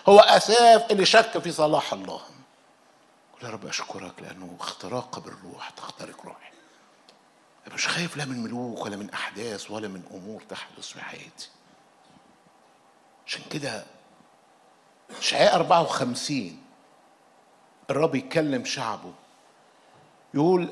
هو اساف اللي شك في صلاح الله قول يا رب اشكرك لانه اختراق بالروح تخترق روحي مش خايف لا من ملوك ولا من احداث ولا من امور تحدث في حياتي عشان كده اشعياء 54 الرب يكلم شعبه يقول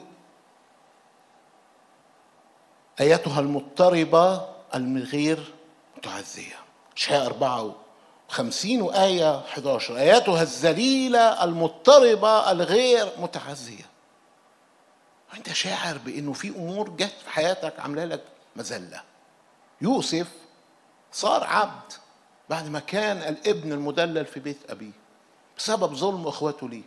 ايتها المضطربه الغير متعزيه اشعياء 54 وآية 11 آياتها الذليلة المضطربة الغير متعزية أنت شاعر بأنه في أمور جت في حياتك عاملة لك مذلة يوسف صار عبد بعد ما كان الابن المدلل في بيت أبيه بسبب ظلم إخواته ليه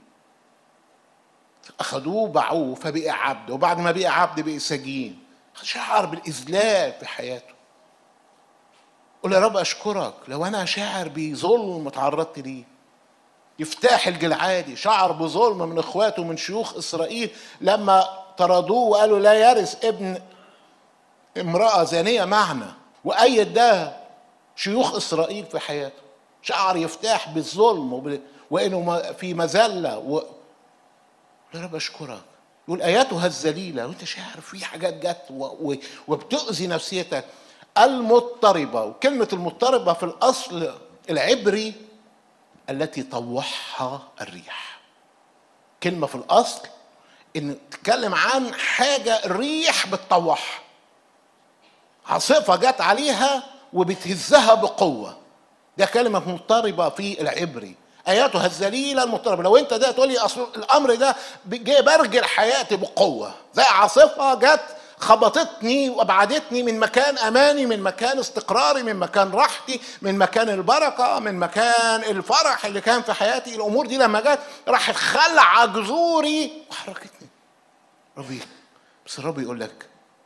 أخذوه باعوه فبقي عبد وبعد ما بقي عبد بقي سجين شعر بالإذلال في حياته قول يا رب أشكرك لو أنا شاعر بظلم تعرضت ليه يفتاح الجلعادي شعر بظلم من اخواته من شيوخ اسرائيل لما طردوه وقالوا لا يرث ابن امراه زانيه معنا وايد ده شيوخ اسرائيل في حياته شعر يفتاح بالظلم وب... وانه في مذله و... يا رب اشكرك يقول اياتها الذليله وانت شاعر في حاجات جت و... و... وبتؤذي نفسيتك المضطربه وكلمه المضطربه في الاصل العبري التي طوحها الريح كلمة في الأصل إن تتكلم عن حاجة الريح بتطوحها عاصفة جت عليها وبتهزها بقوة ده كلمة مضطربة في العبري آياتها الذليلة المضطربة لو أنت ده تقول لي أصل الأمر ده جه برجل حياتي بقوة زي عاصفة جت خبطتني وابعدتني من مكان اماني من مكان استقراري من مكان راحتي من مكان البركه من مكان الفرح اللي كان في حياتي الامور دي لما جت راحت خلع جذوري وحركتني ربي بس الرب يقول لك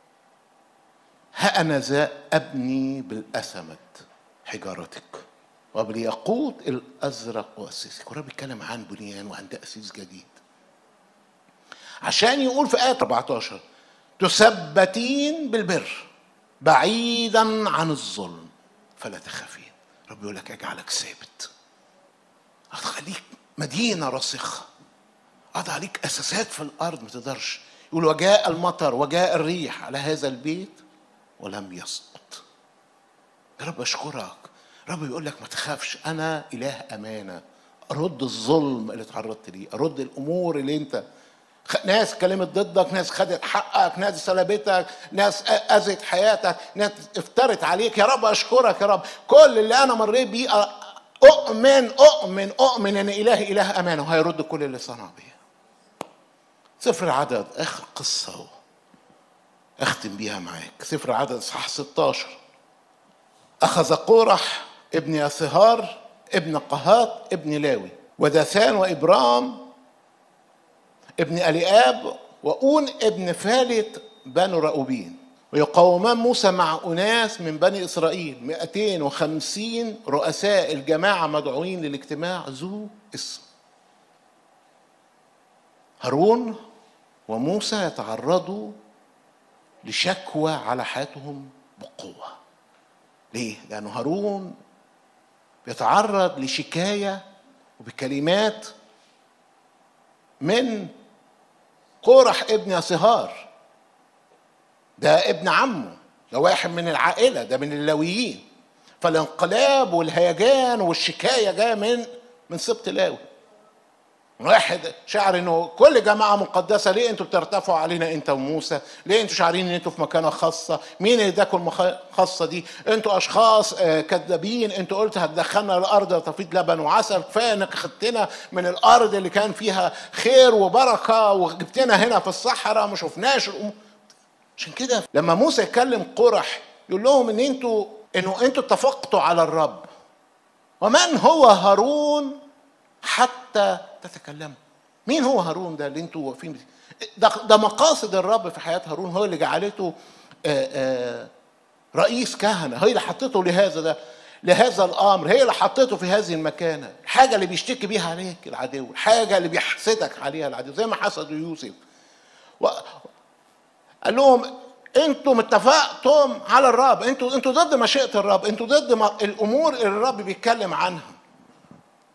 ها انا ذا ابني بالاسمت حجارتك وبالياقوت الازرق واسسك والرب بيتكلم عن بنيان وعن تاسيس جديد عشان يقول في ايه 14 تثبتين بالبر بعيدا عن الظلم فلا تخافين رب يقول لك اجعلك ثابت هتخليك مدينه راسخه اضع عليك اساسات في الارض ما تقدرش يقول وجاء المطر وجاء الريح على هذا البيت ولم يسقط يا رب اشكرك رب يقول لك ما تخافش انا اله امانه ارد الظلم اللي تعرضت ليه ارد الامور اللي انت ناس كلمت ضدك ناس خدت حقك ناس سلبتك ناس اذت حياتك ناس افترت عليك يا رب اشكرك يا رب كل اللي انا مريت بيه اؤمن اؤمن اؤمن ان الهي اله امانه وهيرد كل اللي صنع بيه سفر العدد اخر قصه اهو اختم بيها معاك سفر العدد اصحاح 16 اخذ قورح ابن يسهار ابن قهات ابن لاوي وداثان وابرام ابن الياب واون ابن فالت بنو رأوبين ويقاومان موسى مع أناس من بني إسرائيل 250 رؤساء الجماعة مدعوين للاجتماع ذو اسم هارون وموسى يتعرضوا لشكوى على حياتهم بقوة ليه؟ لأنه هارون بيتعرض لشكاية وبكلمات من قورح ابن يسهار ده ابن عمه ده واحد من العائلة ده من اللويين فالانقلاب والهيجان والشكاية جاية من من سبط لاوي واحد شعر انه كل جماعه مقدسه ليه انتوا بترتفعوا علينا انت وموسى؟ ليه انتوا شعرين ان انتوا في مكانه خاصه؟ مين اللي اداكم الخاصه دي؟ انتوا اشخاص كذابين انتوا قلت هتدخلنا الارض تفيض لبن وعسل كفايه انك خدتنا من الارض اللي كان فيها خير وبركه وجبتنا هنا في الصحراء ما شفناش الأم... عشان كده لما موسى يكلم قرح يقول لهم ان انتوا انه انتوا اتفقتوا على الرب ومن هو هارون حتى تتكلموا مين هو هارون ده اللي انتوا واقفين ده, ده مقاصد الرب في حياه هارون هو اللي جعلته آآ آآ رئيس كهنه هي اللي حطته لهذا ده لهذا الامر هي اللي حطته في هذه المكانه الحاجه اللي بيشتكي بيها عليك العدو الحاجه اللي بيحسدك عليها العدو زي ما حسدوا يوسف و... قال لهم انتم اتفقتم على الرب انتوا انتوا ضد مشيئه الرب انتوا ضد ما... الامور اللي الرب بيتكلم عنها